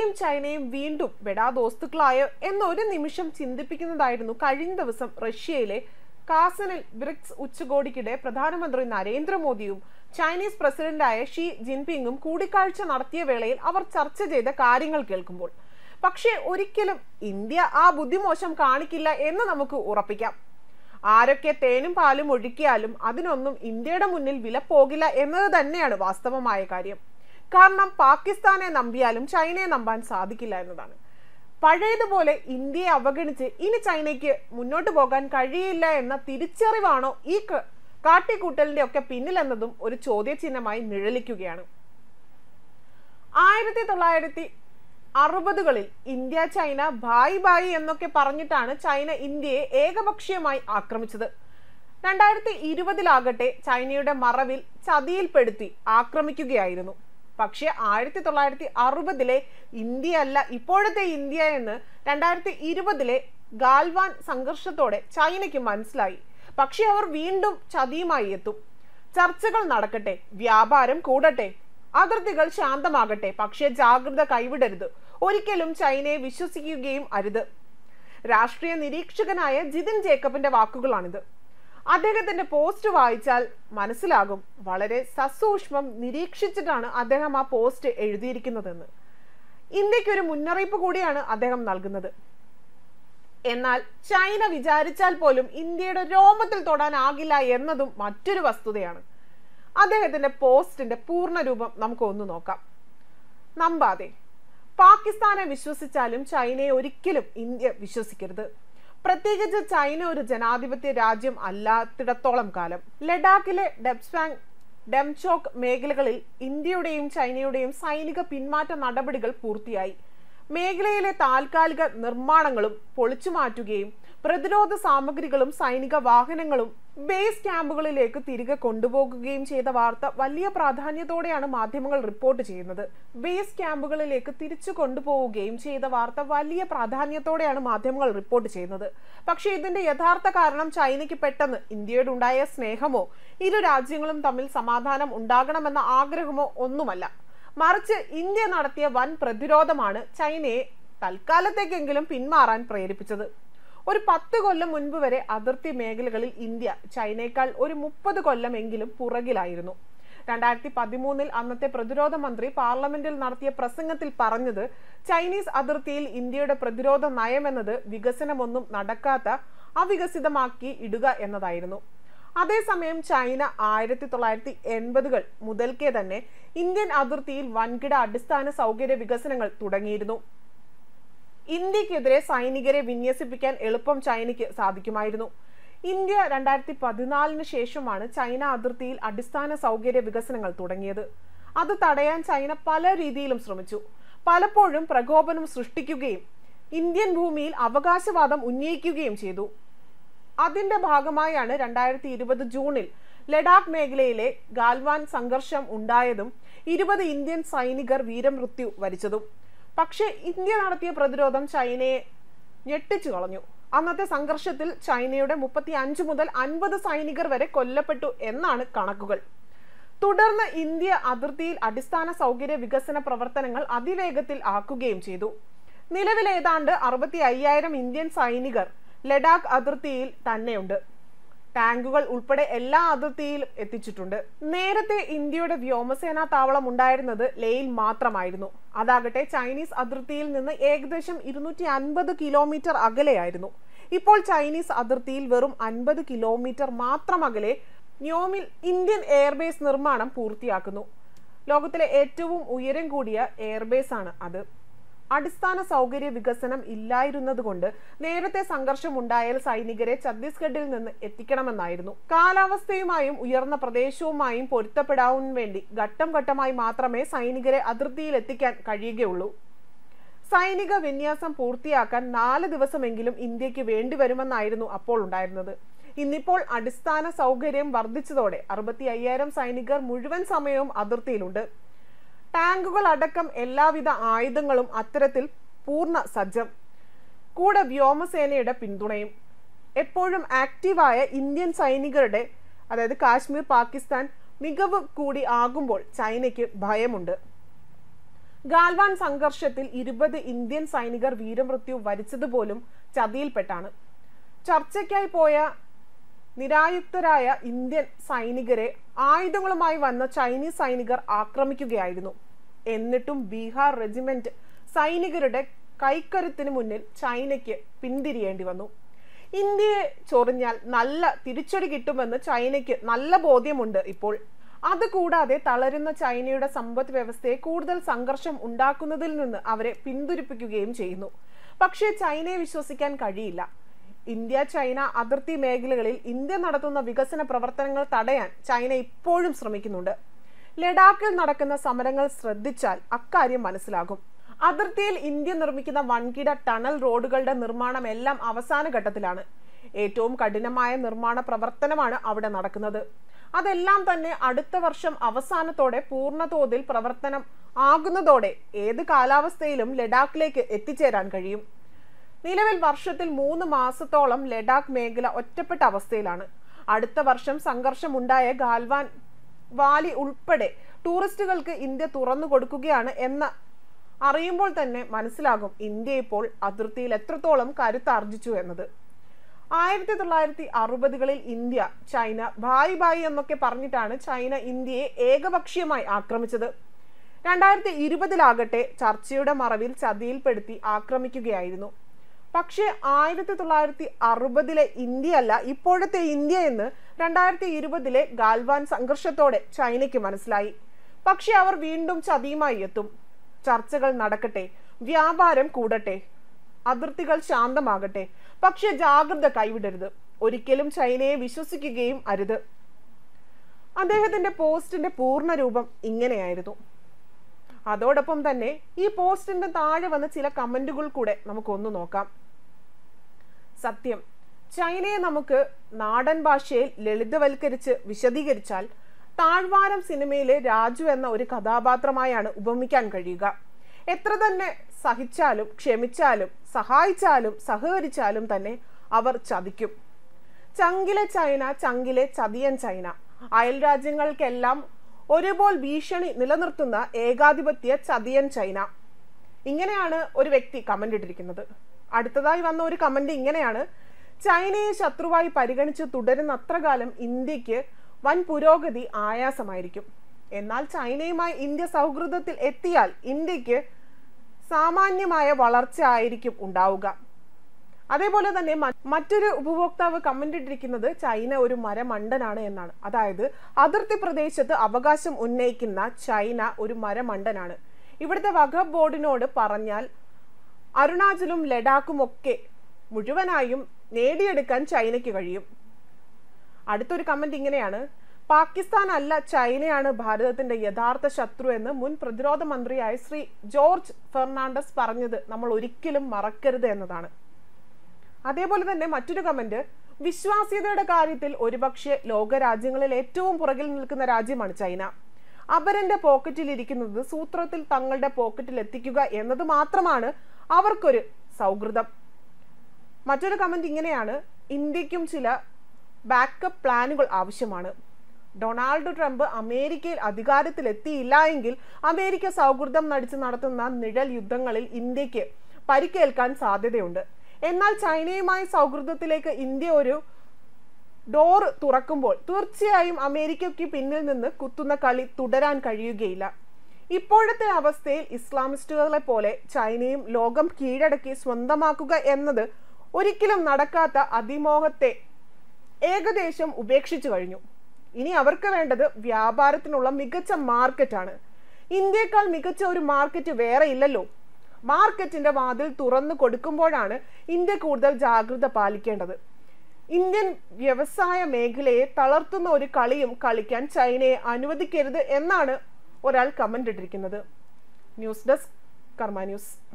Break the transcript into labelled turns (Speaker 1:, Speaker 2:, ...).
Speaker 1: ഇന്ത്യയും ചൈനയും വീണ്ടും ബെഡാദോസ്തുക്കളായോ എന്നൊരു നിമിഷം ചിന്തിപ്പിക്കുന്നതായിരുന്നു കഴിഞ്ഞ ദിവസം റഷ്യയിലെ കാസനിൽ ബ്രിക്സ് ഉച്ചകോടിക്കിടെ പ്രധാനമന്ത്രി നരേന്ദ്രമോദിയും ചൈനീസ് പ്രസിഡന്റായ ഷീ ജിൻപിങ്ങും കൂടിക്കാഴ്ച നടത്തിയ വേളയിൽ അവർ ചർച്ച ചെയ്ത കാര്യങ്ങൾ കേൾക്കുമ്പോൾ പക്ഷേ ഒരിക്കലും ഇന്ത്യ ആ ബുദ്ധിമോശം കാണിക്കില്ല എന്ന് നമുക്ക് ഉറപ്പിക്കാം ആരൊക്കെ തേനും പാലും ഒഴുക്കിയാലും അതിനൊന്നും ഇന്ത്യയുടെ മുന്നിൽ വില പോകില്ല എന്നത് തന്നെയാണ് വാസ്തവമായ കാര്യം കാരണം പാകിസ്ഥാനെ നമ്പിയാലും ചൈനയെ നമ്പാൻ സാധിക്കില്ല എന്നതാണ് പഴയതുപോലെ ഇന്ത്യയെ അവഗണിച്ച് ഇനി ചൈനയ്ക്ക് മുന്നോട്ട് പോകാൻ കഴിയില്ല എന്ന തിരിച്ചറിവാണോ ഈ ക- കാട്ടിക്കൂട്ടലിന്റെ ഒക്കെ പിന്നിലെന്നതും ഒരു ചോദ്യചിഹ്നമായി നിഴലിക്കുകയാണ് ആയിരത്തി തൊള്ളായിരത്തി അറുപതുകളിൽ ഇന്ത്യ ചൈന ബായ് ബായ് എന്നൊക്കെ പറഞ്ഞിട്ടാണ് ചൈന ഇന്ത്യയെ ഏകപക്ഷീയമായി ആക്രമിച്ചത് രണ്ടായിരത്തി ഇരുപതിലാകട്ടെ ചൈനയുടെ മറവിൽ ചതിയിൽപ്പെടുത്തി ആക്രമിക്കുകയായിരുന്നു പക്ഷേ ആയിരത്തി തൊള്ളായിരത്തി അറുപതിലെ ഇന്ത്യ അല്ല ഇപ്പോഴത്തെ ഇന്ത്യ എന്ന് രണ്ടായിരത്തി ഇരുപതിലെ ഗാൽവാൻ സംഘർഷത്തോടെ ചൈനയ്ക്ക് മനസ്സിലായി പക്ഷെ അവർ വീണ്ടും ചതിയുമായി എത്തും ചർച്ചകൾ നടക്കട്ടെ വ്യാപാരം കൂടട്ടെ അതിർത്തികൾ ശാന്തമാകട്ടെ പക്ഷേ ജാഗ്രത കൈവിടരുത് ഒരിക്കലും ചൈനയെ വിശ്വസിക്കുകയും അരുത് രാഷ്ട്രീയ നിരീക്ഷകനായ ജിതിൻ ജേക്കബിന്റെ വാക്കുകളാണിത് അദ്ദേഹത്തിന്റെ പോസ്റ്റ് വായിച്ചാൽ മനസ്സിലാകും വളരെ സസൂക്ഷ്മം നിരീക്ഷിച്ചിട്ടാണ് അദ്ദേഹം ആ പോസ്റ്റ് എഴുതിയിരിക്കുന്നതെന്ന് ഇന്ത്യക്ക് ഒരു മുന്നറിയിപ്പ് കൂടിയാണ് അദ്ദേഹം നൽകുന്നത് എന്നാൽ ചൈന വിചാരിച്ചാൽ പോലും ഇന്ത്യയുടെ രോമത്തിൽ തൊടാനാകില്ല എന്നതും മറ്റൊരു വസ്തുതയാണ് അദ്ദേഹത്തിന്റെ പോസ്റ്റിന്റെ പൂർണ്ണ രൂപം നമുക്ക് ഒന്ന് നോക്കാം നമ്പാതെ പാകിസ്ഥാനെ വിശ്വസിച്ചാലും ചൈനയെ ഒരിക്കലും ഇന്ത്യ വിശ്വസിക്കരുത് പ്രത്യേകിച്ച് ചൈന ഒരു ജനാധിപത്യ രാജ്യം അല്ലാത്തിടത്തോളം കാലം ലഡാക്കിലെ ഡെപ്സ്വാങ് ഡെംചോക്ക് മേഖലകളിൽ ഇന്ത്യയുടെയും ചൈനയുടെയും സൈനിക പിന്മാറ്റ നടപടികൾ പൂർത്തിയായി മേഖലയിലെ താൽക്കാലിക നിർമ്മാണങ്ങളും പൊളിച്ചു മാറ്റുകയും പ്രതിരോധ സാമഗ്രികളും സൈനിക വാഹനങ്ങളും ബേസ് ക്യാമ്പുകളിലേക്ക് തിരികെ കൊണ്ടുപോകുകയും ചെയ്ത വാർത്ത വലിയ പ്രാധാന്യത്തോടെയാണ് മാധ്യമങ്ങൾ റിപ്പോർട്ട് ചെയ്യുന്നത് ബേസ് ക്യാമ്പുകളിലേക്ക് തിരിച്ചു കൊണ്ടുപോവുകയും ചെയ്ത വാർത്ത വലിയ പ്രാധാന്യത്തോടെയാണ് മാധ്യമങ്ങൾ റിപ്പോർട്ട് ചെയ്യുന്നത് പക്ഷേ ഇതിന്റെ യഥാർത്ഥ കാരണം ചൈനയ്ക്ക് പെട്ടെന്ന് ഇന്ത്യയോടുണ്ടായ സ്നേഹമോ ഇരു രാജ്യങ്ങളും തമ്മിൽ സമാധാനം ഉണ്ടാകണമെന്ന ആഗ്രഹമോ ഒന്നുമല്ല മറിച്ച് ഇന്ത്യ നടത്തിയ വൻ പ്രതിരോധമാണ് ചൈനയെ തൽക്കാലത്തേക്കെങ്കിലും പിന്മാറാൻ പ്രേരിപ്പിച്ചത് ഒരു പത്ത് കൊല്ലം മുൻപ് വരെ അതിർത്തി മേഖലകളിൽ ഇന്ത്യ ചൈനയേക്കാൾ ഒരു മുപ്പത് കൊല്ലമെങ്കിലും പുറകിലായിരുന്നു രണ്ടായിരത്തി പതിമൂന്നിൽ അന്നത്തെ പ്രതിരോധ മന്ത്രി പാർലമെന്റിൽ നടത്തിയ പ്രസംഗത്തിൽ പറഞ്ഞത് ചൈനീസ് അതിർത്തിയിൽ ഇന്ത്യയുടെ പ്രതിരോധ നയമെന്നത് വികസനമൊന്നും നടക്കാത്ത അവികസിതമാക്കി ഇടുക എന്നതായിരുന്നു അതേസമയം ചൈന ആയിരത്തി തൊള്ളായിരത്തി എൺപതുകൾ മുതൽക്കേ തന്നെ ഇന്ത്യൻ അതിർത്തിയിൽ വൻകിട അടിസ്ഥാന സൗകര്യ വികസനങ്ങൾ തുടങ്ങിയിരുന്നു ഇന്ത്യക്കെതിരെ സൈനികരെ വിന്യസിപ്പിക്കാൻ എളുപ്പം ചൈനയ്ക്ക് സാധിക്കുമായിരുന്നു ഇന്ത്യ രണ്ടായിരത്തി പതിനാലിന് ശേഷമാണ് ചൈന അതിർത്തിയിൽ അടിസ്ഥാന സൗകര്യ വികസനങ്ങൾ തുടങ്ങിയത് അത് തടയാൻ ചൈന പല രീതിയിലും ശ്രമിച്ചു പലപ്പോഴും പ്രകോപനം സൃഷ്ടിക്കുകയും ഇന്ത്യൻ ഭൂമിയിൽ അവകാശവാദം ഉന്നയിക്കുകയും ചെയ്തു അതിന്റെ ഭാഗമായാണ് രണ്ടായിരത്തി ഇരുപത് ജൂണിൽ ലഡാക്ക് മേഖലയിലെ ഗാൽവാൻ സംഘർഷം ഉണ്ടായതും ഇരുപത് ഇന്ത്യൻ സൈനികർ വീരമൃത്യു വരിച്ചതും പക്ഷേ ഇന്ത്യ നടത്തിയ പ്രതിരോധം ചൈനയെ ഞെട്ടിച്ചു കളഞ്ഞു അന്നത്തെ സംഘർഷത്തിൽ ചൈനയുടെ മുപ്പത്തി അഞ്ച് മുതൽ അൻപത് സൈനികർ വരെ കൊല്ലപ്പെട്ടു എന്നാണ് കണക്കുകൾ തുടർന്ന് ഇന്ത്യ അതിർത്തിയിൽ അടിസ്ഥാന സൗകര്യ വികസന പ്രവർത്തനങ്ങൾ അതിവേഗത്തിൽ ആക്കുകയും ചെയ്തു നിലവിൽ ഏതാണ്ട് അറുപത്തി അയ്യായിരം ഇന്ത്യൻ സൈനികർ ലഡാക്ക് അതിർത്തിയിൽ തന്നെയുണ്ട് ടാങ്കുകൾ ഉൾപ്പെടെ എല്ലാ അതിർത്തിയിലും എത്തിച്ചിട്ടുണ്ട് നേരത്തെ ഇന്ത്യയുടെ വ്യോമസേനാ താവളം ഉണ്ടായിരുന്നത് ലേയിൽ മാത്രമായിരുന്നു അതാകട്ടെ ചൈനീസ് അതിർത്തിയിൽ നിന്ന് ഏകദേശം ഇരുന്നൂറ്റി അൻപത് കിലോമീറ്റർ അകലെയായിരുന്നു ഇപ്പോൾ ചൈനീസ് അതിർത്തിയിൽ വെറും അൻപത് കിലോമീറ്റർ മാത്രം അകലെ ന്യോമിൽ ഇന്ത്യൻ എയർബേസ് നിർമ്മാണം പൂർത്തിയാക്കുന്നു ലോകത്തിലെ ഏറ്റവും ഉയരം കൂടിയ എയർബേസ് ആണ് അത് അടിസ്ഥാന സൗകര്യ വികസനം ഇല്ലായിരുന്നതുകൊണ്ട് നേരത്തെ സംഘർഷം ഉണ്ടായാൽ സൈനികരെ ഛത്തീസ്ഗഡിൽ നിന്ന് എത്തിക്കണമെന്നായിരുന്നു കാലാവസ്ഥയുമായും ഉയർന്ന പ്രദേശവുമായും പൊരുത്തപ്പെടാൻ വേണ്ടി ഘട്ടം ഘട്ടമായി മാത്രമേ സൈനികരെ അതിർത്തിയിൽ എത്തിക്കാൻ കഴിയുകയുള്ളൂ സൈനിക വിന്യാസം പൂർത്തിയാക്കാൻ നാല് ദിവസമെങ്കിലും ഇന്ത്യക്ക് വേണ്ടിവരുമെന്നായിരുന്നു അപ്പോൾ ഉണ്ടായിരുന്നത് ഇന്നിപ്പോൾ അടിസ്ഥാന സൗകര്യം വർദ്ധിച്ചതോടെ അറുപത്തി അയ്യായിരം സൈനികർ മുഴുവൻ സമയവും അതിർത്തിയിലുണ്ട് ടാങ്കുകൾ അടക്കം എല്ലാവിധ ആയുധങ്ങളും അത്തരത്തിൽ പൂർണ്ണ സജ്ജം കൂടെ വ്യോമസേനയുടെ പിന്തുണയും എപ്പോഴും ആക്റ്റീവായ ഇന്ത്യൻ സൈനികരുടെ അതായത് കാശ്മീർ പാകിസ്ഥാൻ മികവ് കൂടി ആകുമ്പോൾ ചൈനയ്ക്ക് ഭയമുണ്ട് ഗാൽവാൻ സംഘർഷത്തിൽ ഇരുപത് ഇന്ത്യൻ സൈനികർ വീരമൃത്യു വരിച്ചതുപോലും ചതിയിൽപ്പെട്ടാണ് ചർച്ചയ്ക്കായി പോയ നിരായുക്തരായ ഇന്ത്യൻ സൈനികരെ ആയുധങ്ങളുമായി വന്ന ചൈനീസ് സൈനികർ ആക്രമിക്കുകയായിരുന്നു എന്നിട്ടും ബീഹാർ റെജിമെന്റ് സൈനികരുടെ കൈക്കരുത്തിന് മുന്നിൽ ചൈനയ്ക്ക് പിന്തിരിയേണ്ടി വന്നു ഇന്ത്യയെ ചൊറിഞ്ഞാൽ നല്ല തിരിച്ചടി കിട്ടുമെന്ന് ചൈനയ്ക്ക് നല്ല ബോധ്യമുണ്ട് ഇപ്പോൾ അതുകൂടാതെ തളരുന്ന ചൈനയുടെ സമ്പദ് വ്യവസ്ഥയെ കൂടുതൽ സംഘർഷം ഉണ്ടാക്കുന്നതിൽ നിന്ന് അവരെ പിന്തുരിപ്പിക്കുകയും ചെയ്യുന്നു പക്ഷേ ചൈനയെ വിശ്വസിക്കാൻ കഴിയില്ല ഇന്ത്യ ചൈന അതിർത്തി മേഖലകളിൽ ഇന്ത്യ നടത്തുന്ന വികസന പ്രവർത്തനങ്ങൾ തടയാൻ ചൈന ഇപ്പോഴും ശ്രമിക്കുന്നുണ്ട് ലഡാക്കിൽ നടക്കുന്ന സമരങ്ങൾ ശ്രദ്ധിച്ചാൽ അക്കാര്യം മനസ്സിലാകും അതിർത്തിയിൽ ഇന്ത്യ നിർമ്മിക്കുന്ന വൻകിട ടണൽ റോഡുകളുടെ നിർമ്മാണം എല്ലാം അവസാന ഘട്ടത്തിലാണ് ഏറ്റവും കഠിനമായ നിർമ്മാണ പ്രവർത്തനമാണ് അവിടെ നടക്കുന്നത് അതെല്ലാം തന്നെ അടുത്ത വർഷം അവസാനത്തോടെ പൂർണ്ണതോതിൽ പ്രവർത്തനം ആകുന്നതോടെ ഏത് കാലാവസ്ഥയിലും ലഡാക്കിലേക്ക് എത്തിച്ചേരാൻ കഴിയും നിലവിൽ വർഷത്തിൽ മൂന്ന് മാസത്തോളം ലഡാക്ക് മേഖല ഒറ്റപ്പെട്ട അവസ്ഥയിലാണ് അടുത്ത വർഷം സംഘർഷമുണ്ടായ ഗാൽവാൻ വാലി ഉൾപ്പെടെ ടൂറിസ്റ്റുകൾക്ക് ഇന്ത്യ തുറന്നു കൊടുക്കുകയാണ് എന്ന അറിയുമ്പോൾ തന്നെ മനസ്സിലാകും ഇന്ത്യ ഇപ്പോൾ അതിർത്തിയിൽ എത്രത്തോളം കരുത്താർജിച്ചു എന്നത് ആയിരത്തി തൊള്ളായിരത്തി അറുപതുകളിൽ ഇന്ത്യ ചൈന ഭായ് ഭായ് എന്നൊക്കെ പറഞ്ഞിട്ടാണ് ചൈന ഇന്ത്യയെ ഏകപക്ഷീയമായി ആക്രമിച്ചത് രണ്ടായിരത്തി ഇരുപതിലാകട്ടെ ചർച്ചയുടെ മറവിൽ ചതിയിൽപ്പെടുത്തി ആക്രമിക്കുകയായിരുന്നു പക്ഷേ ആയിരത്തി തൊള്ളായിരത്തി അറുപതിലെ ഇന്ത്യ അല്ല ഇപ്പോഴത്തെ ഇന്ത്യ എന്ന് രണ്ടായിരത്തി ഇരുപതിലെ ഗാൽവാൻ സംഘർഷത്തോടെ ചൈനയ്ക്ക് മനസ്സിലായി പക്ഷെ അവർ വീണ്ടും ചതിയുമായി എത്തും ചർച്ചകൾ നടക്കട്ടെ വ്യാപാരം കൂടട്ടെ അതിർത്തികൾ ശാന്തമാകട്ടെ പക്ഷെ ജാഗ്രത കൈവിടരുത് ഒരിക്കലും ചൈനയെ വിശ്വസിക്കുകയും അരുത് അദ്ദേഹത്തിന്റെ പോസ്റ്റിന്റെ പൂർണ്ണ രൂപം ഇങ്ങനെയായിരുന്നു അതോടൊപ്പം തന്നെ ഈ പോസ്റ്റിന്റെ താഴെ വന്ന ചില കമന്റുകൾ കൂടെ നമുക്കൊന്ന് നോക്കാം സത്യം ചൈനയെ നമുക്ക് നാടൻ ഭാഷയിൽ ലളിതവൽക്കരിച്ച് വിശദീകരിച്ചാൽ താഴ്വാരം സിനിമയിലെ രാജു എന്ന ഒരു കഥാപാത്രമായാണ് ഉപമിക്കാൻ കഴിയുക എത്ര തന്നെ സഹിച്ചാലും ക്ഷമിച്ചാലും സഹായിച്ചാലും സഹകരിച്ചാലും തന്നെ അവർ ചതിക്കും ചങ്കിലെ ചൈന ചങ്കിലെ ചതിയൻ ചൈന അയൽ രാജ്യങ്ങൾക്കെല്ലാം ഒരുപോൽ ഭീഷണി നിലനിർത്തുന്ന ഏകാധിപത്യ ചതിയൻ ചൈന ഇങ്ങനെയാണ് ഒരു വ്യക്തി കമന്റ് ഇട്ടിരിക്കുന്നത് അടുത്തതായി വന്ന ഒരു കമന്റ് ഇങ്ങനെയാണ് ചൈനയെ ശത്രുവായി പരിഗണിച്ച് തുടരുന്ന അത്ര കാലം ഇന്ത്യക്ക് വൻ പുരോഗതി ആയാസമായിരിക്കും എന്നാൽ ചൈനയുമായി ഇന്ത്യ സൗഹൃദത്തിൽ എത്തിയാൽ ഇന്ത്യക്ക് സാമാന്യമായ വളർച്ച ആയിരിക്കും ഉണ്ടാവുക അതേപോലെ തന്നെ മറ്റൊരു ഉപഭോക്താവ് കമന്റ് ഇട്ടിരിക്കുന്നത് ചൈന ഒരു മരമണ്ടനാണ് എന്നാണ് അതായത് അതിർത്തി പ്രദേശത്ത് അവകാശം ഉന്നയിക്കുന്ന ചൈന ഒരു മരമണ്ടനാണ് ഇവിടുത്തെ വഖഫ് ബോർഡിനോട് പറഞ്ഞാൽ അരുണാചലും ലഡാക്കും ഒക്കെ മുഴുവനായും നേടിയെടുക്കാൻ ചൈനയ്ക്ക് കഴിയും അടുത്തൊരു കമന്റ് ഇങ്ങനെയാണ് പാകിസ്ഥാൻ അല്ല ചൈനയാണ് ഭാരതത്തിന്റെ യഥാർത്ഥ ശത്രു എന്ന് മുൻ പ്രതിരോധ മന്ത്രിയായ ശ്രീ ജോർജ് ഫെർണാണ്ടസ് പറഞ്ഞത് നമ്മൾ ഒരിക്കലും മറക്കരുത് എന്നതാണ് അതേപോലെ തന്നെ മറ്റൊരു കമന്റ് വിശ്വാസ്യതയുടെ കാര്യത്തിൽ ഒരുപക്ഷെ ലോകരാജ്യങ്ങളിൽ ഏറ്റവും പുറകിൽ നിൽക്കുന്ന രാജ്യമാണ് ചൈന അപരന്റെ പോക്കറ്റിൽ ഇരിക്കുന്നത് സൂത്രത്തിൽ തങ്ങളുടെ പോക്കറ്റിൽ എത്തിക്കുക എന്നത് മാത്രമാണ് അവർക്കൊരു സൗഹൃദം മറ്റൊരു കമന്റ് ഇങ്ങനെയാണ് ഇന്ത്യക്കും ചില ബാക്കപ്പ് പ്ലാനുകൾ ആവശ്യമാണ് ഡൊണാൾഡ് ട്രംപ് അമേരിക്കയിൽ അധികാരത്തിൽ എത്തിയില്ല എങ്കിൽ അമേരിക്ക സൗഹൃദം നടിച്ച് നടത്തുന്ന നിഴൽ യുദ്ധങ്ങളിൽ ഇന്ത്യക്ക് പരിക്കേൽക്കാൻ സാധ്യതയുണ്ട് എന്നാൽ ചൈനയുമായി സൗഹൃദത്തിലേക്ക് ഇന്ത്യ ഒരു ഡോർ തുറക്കുമ്പോൾ തീർച്ചയായും അമേരിക്കയ്ക്ക് പിന്നിൽ നിന്ന് കുത്തുന്ന കളി തുടരാൻ കഴിയുകയില്ല ഇപ്പോഴത്തെ അവസ്ഥയിൽ ഇസ്ലാമിസ്റ്റുകളെ പോലെ ചൈനയും ലോകം കീഴടക്കി സ്വന്തമാക്കുക എന്നത് ഒരിക്കലും നടക്കാത്ത അതിമോഹത്തെ ഏകദേശം ഉപേക്ഷിച്ചു കഴിഞ്ഞു ഇനി അവർക്ക് വേണ്ടത് വ്യാപാരത്തിനുള്ള മികച്ച മാർക്കറ്റാണ് ഇന്ത്യക്കാൾ മികച്ച ഒരു മാർക്കറ്റ് വേറെ ഇല്ലല്ലോ മാർക്കറ്റിന്റെ വാതിൽ തുറന്നു കൊടുക്കുമ്പോഴാണ് ഇന്ത്യ കൂടുതൽ ജാഗ്രത പാലിക്കേണ്ടത് ഇന്ത്യൻ വ്യവസായ മേഖലയെ തളർത്തുന്ന ഒരു കളിയും കളിക്കാൻ ചൈനയെ അനുവദിക്കരുത് എന്നാണ് ഒരാൾ കമന്റ് ഇട്ടിരിക്കുന്നത് ന്യൂസ് ഡെസ്ക് കർമ്മ ന്യൂസ്